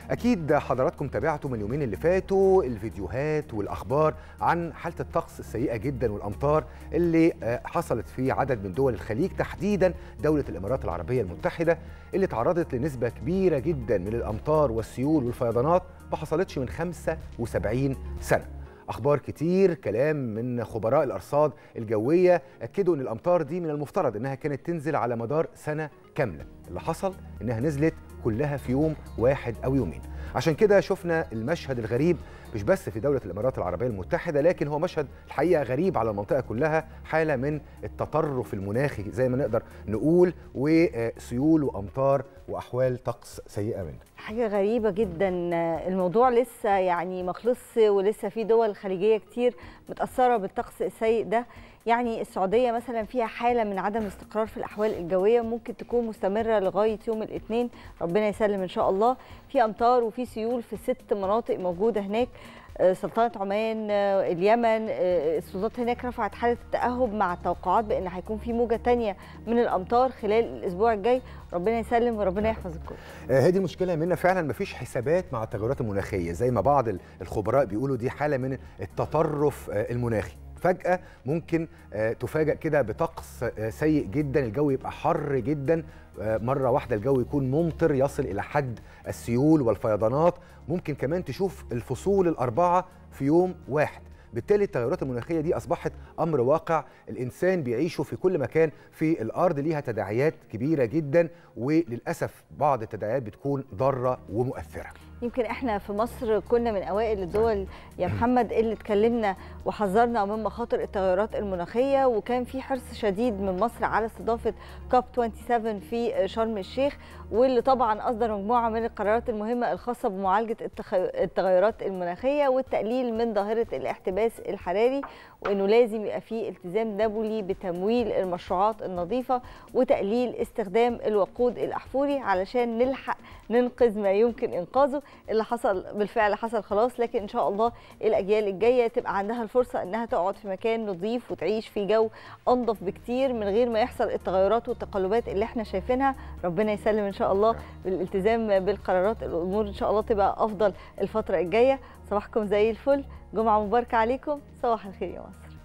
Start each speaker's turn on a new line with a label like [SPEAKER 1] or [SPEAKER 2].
[SPEAKER 1] اكيد حضراتكم تابعتم اليومين اللي فاتوا الفيديوهات والاخبار عن حاله الطقس السيئه جدا والامطار اللي آه، حصلت في عدد من دول الخليج تحديدا دوله الامارات العربيه المتحده اللي تعرضت لنسبه كبيره جدا من الامطار والسيول والفيضانات ما حصلتش من 75 سنه اخبار كتير كلام من خبراء الارصاد الجويه اكدوا ان الامطار دي من المفترض انها كانت تنزل على مدار سنه كامله اللي حصل انها نزلت كلها في يوم واحد او يومين عشان كده شفنا المشهد الغريب مش بس في دولة الإمارات العربية المتحدة لكن هو مشهد الحقيقة غريب على المنطقة كلها حالة من التطرف المناخي زي ما نقدر نقول وسيول وأمطار وأحوال طقس سيئة منه
[SPEAKER 2] حاجة غريبة جدا الموضوع لسه يعني ما خلصش ولسه في دول خليجية كتير متأثرة بالطقس السيء ده يعني السعودية مثلا فيها حالة من عدم استقرار في الأحوال الجوية ممكن تكون مستمرة لغاية يوم الاثنين ربنا يسلم إن شاء الله في أمطار وفي سيول في ست مناطق موجودة هناك آه، سلطنة عمان آه، اليمن آه، السلطات هناك رفعت حالة التأهب مع التوقعات بأن هيكون في موجة تانية من الأمطار خلال الأسبوع الجاي ربنا يسلم وربنا يحفظ الكل
[SPEAKER 1] آه، هي دي المشكله منا فعلا مفيش حسابات مع التغيرات المناخيه زي ما بعض ال- الخبراء بيقولوا دي حاله من التطرف آه، المناخي فجأة ممكن آه، تفاجأ كده بطقس آه، سيء جدا الجو يبقى حر جدا آه، مرة واحدة الجو يكون ممطر يصل إلى حد السيول والفيضانات ممكن كمان تشوف الفصول الأربعة في يوم واحد بالتالي التغيرات المناخية دي أصبحت أمر واقع الإنسان بيعيشه في كل مكان في الأرض ليها تداعيات كبيرة جدا وللأسف بعض التداعيات بتكون ضارة ومؤثرة
[SPEAKER 2] يمكن احنا في مصر كنا من اوائل الدول يا محمد اللي اتكلمنا وحذرنا من مخاطر التغيرات المناخيه وكان في حرص شديد من مصر على استضافه كاب 27 في شرم الشيخ واللي طبعا اصدر مجموعه من القرارات المهمه الخاصه بمعالجه التخ- التغيرات المناخيه والتقليل من ظاهره الاحتباس الحراري وانه لازم يبقى في التزام دولي بتمويل المشروعات النظيفه وتقليل استخدام الوقود الاحفوري علشان نلحق ننقذ ما يمكن انقاذه اللي حصل بالفعل حصل خلاص لكن ان شاء الله الاجيال الجايه تبقى عندها الفرصه انها تقعد في مكان نظيف وتعيش في جو انظف بكتير من غير ما يحصل التغيرات والتقلبات اللي احنا شايفينها ربنا يسلم ان شاء الله بالالتزام بالقرارات الامور ان شاء الله تبقى افضل الفتره الجايه صباحكم زي الفل جمعه مباركه عليكم صباح الخير يا مصر